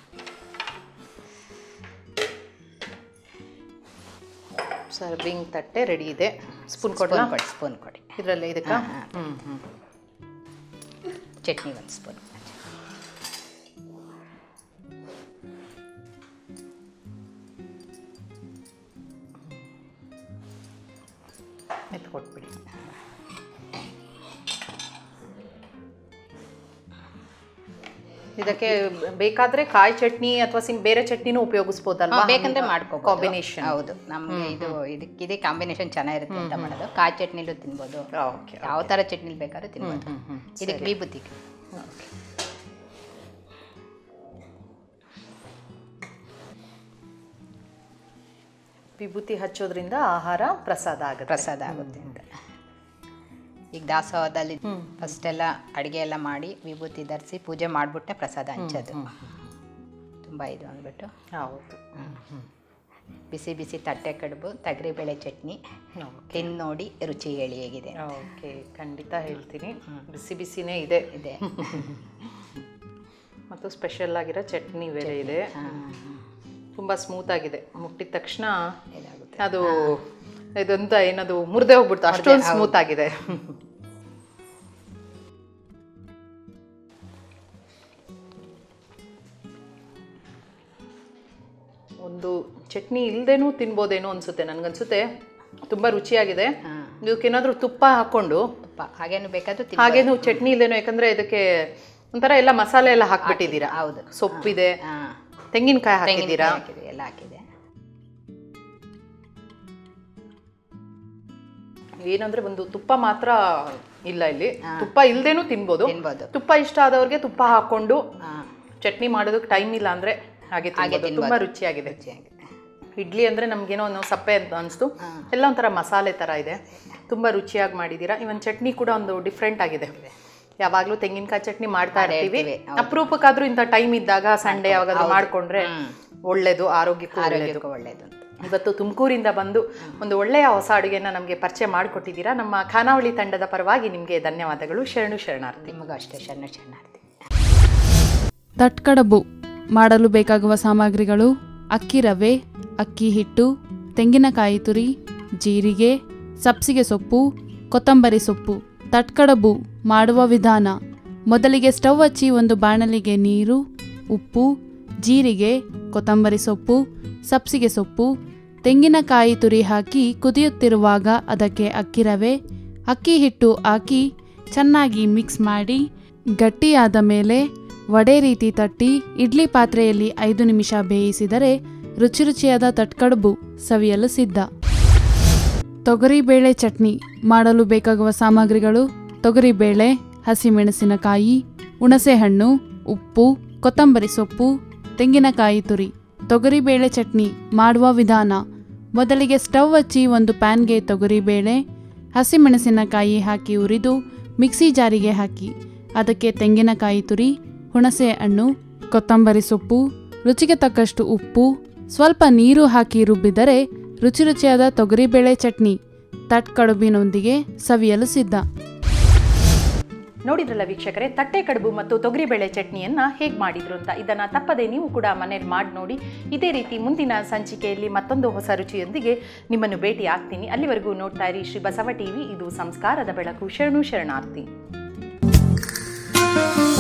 ಸರ್ವಿಂಗ್ ತಟ್ಟೆ ರೆಡಿ ಇದೆ ಸ್ಪೂನ್ ಕೊಡ್ಲಾ ಸ್ಪೂನ್ ಕೊಡಿ ಸ್ಪೂನ್ ಕೊಡಿ ಇದರಲ್ಲಿ ಇದಕ್ಕ ಹಾ, ಹಾ. ಹ್ಮ್ ಹ್ಮ್ ಚಟ್ನಿ ಒಂದು ಸ್ಪೂನ್ ಎತ್ಕೊಟ್ಬಿಡಿ ಇದಕ್ಕೆ ಬೇಕಾದ್ರೆ ಕಾಯಿ ಚಟ್ನಿ ಅಥವಾ ಸಿಂ ಬೇರೆ ಚಟ್ನಿನೂ ಉಪಯೋಗಿಸ್ಬೋದಲ್ವಾ ಬೇಕಂದ್ರೆ ಮಾಡ್ಕೋಬಹುದು ಕಾಂಬಿನೇಷನ್ ಹೌದು ನಮ್ಗೆ ಇದು ಇದಕ್ಕೆ ಇದೇ ಕಾಂಬಿನೇಷನ್ ಚೆನ್ನಾಗಿರುತ್ತೆ ಅಂತ ಮಾಡೋದು ಕಾಯಿ ಚಟ್ನಿಲೂ ತಿನ್ಬೋದು ಓಕೆ ಯಾವ ತರ ಚಟ್ನಿಲಿ ಬೇಕಾದ್ರೂ ತಿನ್ಬೋದು ಇದಕ್ಕೆ ವಿಭೂತಿ ವಿಭೂತಿ ಹಚ್ಚೋದ್ರಿಂದ ಆಹಾರ ಪ್ರಸಾದ ಆಗುತ್ತೆ ಪ್ರಸಾದ ಆಗುತ್ತೆ ಅಂತ ಈಗ ದಾಸೋಹದಲ್ಲಿ ಫಸ್ಟ್ ಎಲ್ಲ ಅಡುಗೆ ಎಲ್ಲ ಮಾಡಿ ವಿಭೂತಿ ಧರಿಸಿ ಪೂಜೆ ಮಾಡಿಬಿಟ್ಟೆ ಪ್ರಸಾದ ಹಂಚೋದು ತುಂಬ ಇದು ಅಂದ್ಬಿಟ್ಟು ಹೌದು ಬಿಸಿ ಬಿಸಿ ತಟ್ಟೆ ಕಡುಬು ತೊಗರಿಬೇಳೆ ಚಟ್ನಿ ತಿಂದು ನೋಡಿ ರುಚಿ ಹೇಳಿ ಹೇಗಿದೆ ಓಕೆ ಖಂಡಿತ ಹೇಳ್ತೀನಿ ಬಿಸಿ ಬಿಸಿನೇ ಇದೆ ಇದೆ ಮತ್ತು ಸ್ಪೆಷಲ್ ಆಗಿರೋ ಚಟ್ನಿ ಬೇರೆ ಇದೆ ತುಂಬ ಸ್ಮೂತ್ ಆಗಿದೆ ಮುಟ್ಟಿದ ತಕ್ಷಣ ಇದಾಗುತ್ತೆ ಅದು ಇದಂತ ಏನದು ಮುರಿದೇ ಹೋಗ್ಬಿಡ್ತು ಅಷ್ಟೊಂದು ಸ್ಮೂತ್ ಆಗಿದೆ ಒಂದು ಚಟ್ನಿ ಇಲ್ದೇನೂ ತಿನ್ಬೋದೇನೋ ಅನ್ಸುತ್ತೆ ನನ್ಗನ್ಸುತ್ತೆ ತುಂಬ ರುಚಿಯಾಗಿದೆ ಇದಕ್ಕೇನಾದ್ರೂ ತುಪ್ಪ ಹಾಕೊಂಡು ತುಪ್ಪ ಹಾಗೇನು ಬೇಕಾದ್ರೂ ತಿನ್ ಹಾಗೇನು ಚಟ್ನಿ ಇಲ್ದೇನೋ ಯಾಕಂದ್ರೆ ಇದಕ್ಕೆ ಒಂಥರ ಎಲ್ಲ ಮಸಾಲೆ ಎಲ್ಲ ಹಾಕ್ಬಿಟ್ಟಿದ್ದೀರಾ ಹೌದು ಸೊಪ್ಪಿದೆ ಹಾಂ ತೆಂಗಿನಕಾಯಿ ಹಾಕಿದ್ದೀರಾ ಹಾಕಿದೆ ಎಲ್ಲ ಹಾಕಿದೆ ಏನಂದ್ರೆ ಒಂದು ತುಪ್ಪ ಮಾತ್ರ ಇಲ್ಲ ಇಲ್ಲಿ ತುಪ್ಪ ಇಲ್ದೇನೂ ತಿನ್ಬೋದು ತಿನ್ಬೋದು ತುಪ್ಪ ಇಷ್ಟ ಆದವ್ರಿಗೆ ತುಪ್ಪ ಹಾಕೊಂಡು ಹಾಂ ಚಟ್ನಿ ಮಾಡೋದಕ್ಕೆ ಟೈಮ್ ಇಲ್ಲ ಅಂದ್ರೆ ಹಾಗೆ ತಿನ್ಬೋದು. ತುಂಬಾ ರುಚಿಯಾಗಿದೆ ರುಚಿಯಾಗಿದೆ ಇಡ್ಲಿ ಅಂದ್ರೆ ನಮ್ಗೇನೋ ಒಂದು ಸಪ್ಪೆ ಅಂತ ಅನಿಸ್ತು ಎಲ್ಲ ಒಂಥರ ಮಸಾಲೆ ತರ ಇದೆ ತುಂಬಾ ರುಚಿಯಾಗಿ ಮಾಡಿದ್ದೀರಾ ಇವನ್ ಚಟ್ನಿ ಕೂಡ ಒಂದು ಡಿಫ್ರೆಂಟ್ ಆಗಿದೆ ಯಾವಾಗ್ಲೂ ತೆಂಗಿನಕಾಯಿ ಚಟ್ನಿ ಮಾಡ್ತಾ ಇರ್ತೀವಿ ಇರ್ತೀವಿ, ಅಪರೂಪಕ್ಕಾದ್ರೂ ಇಂಥ ಟೈಮ್ ಇದ್ದಾಗ ಸಂಡೇ ಯಾವಾಗಾದ್ರೂ ಮಾಡ್ಕೊಂಡ್ರೆ ಒಳ್ಳೇದು ಆರೋಗ್ಯಕ್ಕೂ ಒಳ್ಳೇದು ಆರೋಗ್ಯಕ್ಕೂ ಒಳ್ಳೇದು ಅಂತ ಇವತ್ತು ತುಮಕೂರಿಂದ ಬಂದು ಒಂದು ಒಳ್ಳೆಯ ಹೊಸ ಅಡುಗೆನ ನಮಗೆ ಪರಿಚಯ ಮಾಡಿಕೊಟ್ಟಿದ್ದೀರಾ ನಮ್ಮ ಖಾನಾವಳಿ ತಂಡದ ಪರವಾಗಿ ನಿಮಗೆ ಧನ್ಯವಾದಗಳು ಶರಣು ಶರಣಾರ್ಥಿ ನಿಮಗೂ ಅಷ್ಟೇ ಶರಣ ಶರಣಾರ್ಥಿ ತಟ್ಕಡಬು ಮಾಡಲು ಬೇಕಾಗುವ ಸಾಮಗ್ರಿಗಳು ಅಕ್ಕಿ ರವೆ ಅಕ್ಕಿ ಹಿಟ್ಟು ತೆಂಗಿನಕಾಯಿ ತುರಿ ಜೀರಿಗೆ ಸಬ್ಸಿಗೆ ಸೊಪ್ಪು ಕೊತ್ತಂಬರಿ ಸೊಪ್ಪು ತಟ್ಕಡಬು ಮಾಡುವ ವಿಧಾನ ಮೊದಲಿಗೆ ಸ್ಟವ್ ಹಚ್ಚಿ ಒಂದು ಬಾಣಲಿಗೆ ನೀರು ಉಪ್ಪು ಜೀರಿಗೆ ಕೊತ್ತಂಬರಿ ಸೊಪ್ಪು ಸಬ್ಸಿಗೆ ಸೊಪ್ಪು ತೆಂಗಿನಕಾಯಿ ತುರಿ ಹಾಕಿ ಕುದಿಯುತ್ತಿರುವಾಗ ಅದಕ್ಕೆ ಅಕ್ಕಿ ರವೆ ಅಕ್ಕಿ ಹಿಟ್ಟು ಹಾಕಿ ಚೆನ್ನಾಗಿ ಮಿಕ್ಸ್ ಮಾಡಿ ಗಟ್ಟಿಯಾದ ಮೇಲೆ ವಡೆ ರೀತಿ ತಟ್ಟಿ ಇಡ್ಲಿ ಪಾತ್ರೆಯಲ್ಲಿ ಐದು ನಿಮಿಷ ಬೇಯಿಸಿದರೆ ರುಚಿ ರುಚಿಯಾದ ತಟ್ಕಡುಬು ಸವಿಯಲು ಸಿದ್ಧ ತೊಗರಿಬೇಳೆ ಚಟ್ನಿ ಮಾಡಲು ಬೇಕಾಗುವ ಸಾಮಗ್ರಿಗಳು ತೊಗರಿಬೇಳೆ ಹಸಿಮೆಣಸಿನಕಾಯಿ ಹುಣಸೆಹಣ್ಣು ಉಪ್ಪು ಕೊತ್ತಂಬರಿ ಸೊಪ್ಪು ತೆಂಗಿನಕಾಯಿ ತುರಿ ತೊಗರಿಬೇಳೆ ಚಟ್ನಿ ಮಾಡುವ ವಿಧಾನ ಮೊದಲಿಗೆ ಸ್ಟವ್ ಹಚ್ಚಿ ಒಂದು ಪ್ಯಾನ್ಗೆ ತೊಗರಿಬೇಳೆ ಹಸಿಮೆಣಸಿನಕಾಯಿ ಹಾಕಿ ಉರಿದು ಮಿಕ್ಸಿ ಜಾರಿಗೆ ಹಾಕಿ ಅದಕ್ಕೆ ತೆಂಗಿನಕಾಯಿ ತುರಿ ಹುಣಸೆ ಹಣ್ಣು ಕೊತ್ತಂಬರಿ ಸೊಪ್ಪು ರುಚಿಗೆ ತಕ್ಕಷ್ಟು ಉಪ್ಪು ಸ್ವಲ್ಪ ನೀರು ಹಾಕಿ ರುಬ್ಬಿದರೆ ರುಚಿ ರುಚಿಯಾದ ತೊಗರಿಬೇಳೆ ಚಟ್ನಿ ತಟ್ ಕಡುಬಿನೊಂದಿಗೆ ಸವಿಯಲು ಸಿದ್ಧ ನೋಡಿದ್ರಲ್ಲ ವೀಕ್ಷಕರೇ ತಟ್ಟೆ ಕಡುಬು ಮತ್ತು ತೊಗರಿಬೇಳೆ ಚಟ್ನಿಯನ್ನ ಹೇಗೆ ಮಾಡಿದ್ರು ಅಂತ ಇದನ್ನ ತಪ್ಪದೆ ನೀವು ಕೂಡ ಮನೇಲಿ ಮಾಡಿ ನೋಡಿ ಇದೇ ರೀತಿ ಮುಂದಿನ ಸಂಚಿಕೆಯಲ್ಲಿ ಮತ್ತೊಂದು ಹೊಸ ರುಚಿಯೊಂದಿಗೆ ನಿಮ್ಮನ್ನು ಭೇಟಿ ಆಗ್ತೀನಿ ಅಲ್ಲಿವರೆಗೂ ನೋಡ್ತಾ ಇರಿ ಶ್ರೀ ಬಸವ ಟಿವಿ ಇದು ಸಂಸ್ಕಾರದ ಬೆಳಕು ಶರಣು ಶರಣಾರ್ಥಿ